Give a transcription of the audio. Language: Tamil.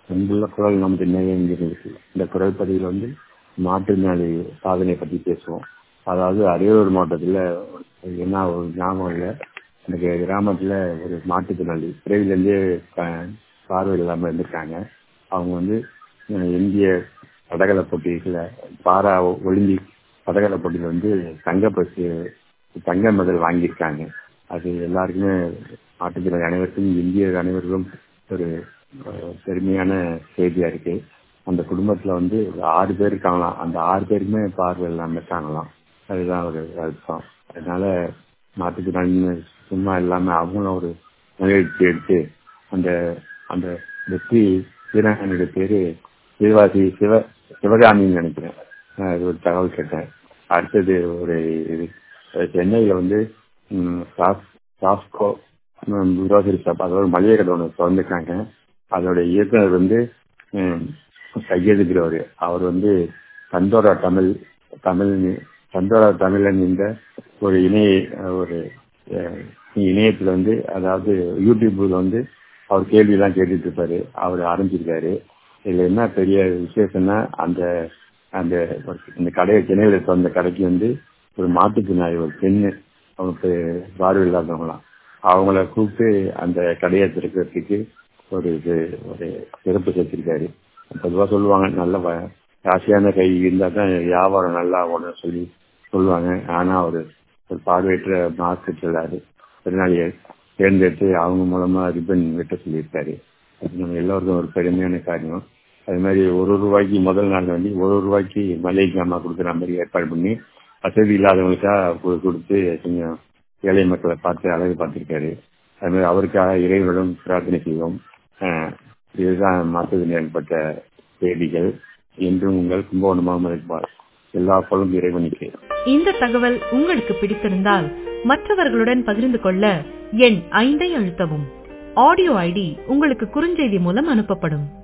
அன்புள்ள குரல் நமது நேயங்களுக்கு இந்த குரல் பதிவில் வந்து மாற்றுத்திறனாளி சாதனை பற்றி பேசுவோம் அதாவது அரியலூர் மாவட்டத்தில் என்ன ஒரு ஞாபகம் இல்லை எனக்கு கிராமத்தில் ஒரு மாற்றுத்திறனாளி பிறவிலேருந்தே பார்வை இல்லாமல் இருந்திருக்காங்க அவங்க வந்து இந்திய தடகள போட்டியில் பாரா ஒலிம்பிக் தடகள போட்டியில் வந்து தங்க பரிசு தங்க மெடல் வாங்கியிருக்காங்க அது எல்லாருக்குமே மாற்றுத்திறனாளி அனைவருக்கும் இந்திய அனைவருக்கும் ஒரு பெருமையான செய்தியா இருக்கு அந்த குடும்பத்துல வந்து ஆறு பேர் இருக்காங்களாம் அந்த ஆறு பேருக்குமே பார்வை இல்லாம இருக்காங்களாம் அதுதான் ஒரு அர்த்தம் அதனால மாற்றுத்திறனாளி சும்மா இல்லாம அவங்களும் ஒரு முயற்சி எடுத்து அந்த அந்த வெற்றி வீராங்கனுடைய பேரு சிவகாசி சிவ சிவகாமின்னு நினைக்கிறேன் அது ஒரு தகவல் கேட்டேன் அடுத்தது ஒரு இது சென்னையில வந்து சாஸ்கோ குரோசரி ஷாப் அதாவது மளிகை கடை ஒன்று திறந்துருக்காங்க அதோட இயக்குனர் வந்து கையெழுக்கிறவர் அவர் வந்து தந்தோரா தமிழ் தமிழ் தந்தோரா தமிழன் இந்த ஒரு இணைய ஒரு இணையத்துல வந்து அதாவது யூடியூப்ல வந்து அவர் கேள்வி எல்லாம் கேட்டுட்டு இருப்பாரு அவர் ஆரம்பிச்சிருக்காரு இதுல என்ன பெரிய விசேஷம்னா அந்த அந்த இந்த கடையை சென்னையில திறந்த கடைக்கு வந்து ஒரு மாட்டுத்திறனாளி ஒரு பெண்ணு அவங்களுக்கு பார்வை இல்லாதவங்களாம் அவங்கள கூப்பிட்டு அந்த கடையை திறக்கிறதுக்கு ஒரு இது ஒரு சிறப்பு சேர்த்திருக்காரு பொதுவாக சொல்லுவாங்க நல்ல ராசியான கை இருந்தால் தான் வியாபாரம் நல்லா ஓடணும் சொல்லி சொல்லுவாங்க ஆனால் அவர் ஒரு பார்வையற்ற மாஸ்க் சொல்லாரு திருநாளியை தேர்ந்தெடுத்து அவங்க மூலமா ரிப்பன் வெட்ட சொல்லியிருக்காரு அது நம்ம எல்லோருக்கும் ஒரு பெருமையான காரியம் அது மாதிரி ஒரு ரூபாய்க்கு முதல் நாள் வந்து ஒரு ரூபாய்க்கு மளிகை ஜாமான் கொடுக்குற மாதிரி ஏற்பாடு பண்ணி வசதி இல்லாதவங்களுக்காக கொடுத்து கொஞ்சம் ஏழை மக்களை பார்த்து அழகு பார்த்திருக்காரு அது மாதிரி அவருக்காக இறைவனிடம் பிரார்த்தனை செய்வோம் இதுதான் மாற்றத்தில் ஏற்பட்ட செய்திகள் என்றும் உங்கள் கும்பகோணம் முகமது எல்லா பொருளும் இறைவனுக்கு இந்த தகவல் உங்களுக்கு பிடித்திருந்தால் மற்றவர்களுடன் பகிர்ந்து கொள்ள எண் ஐந்தை அழுத்தவும் ஆடியோ ஐடி உங்களுக்கு குறுஞ்செய்தி மூலம் அனுப்பப்படும்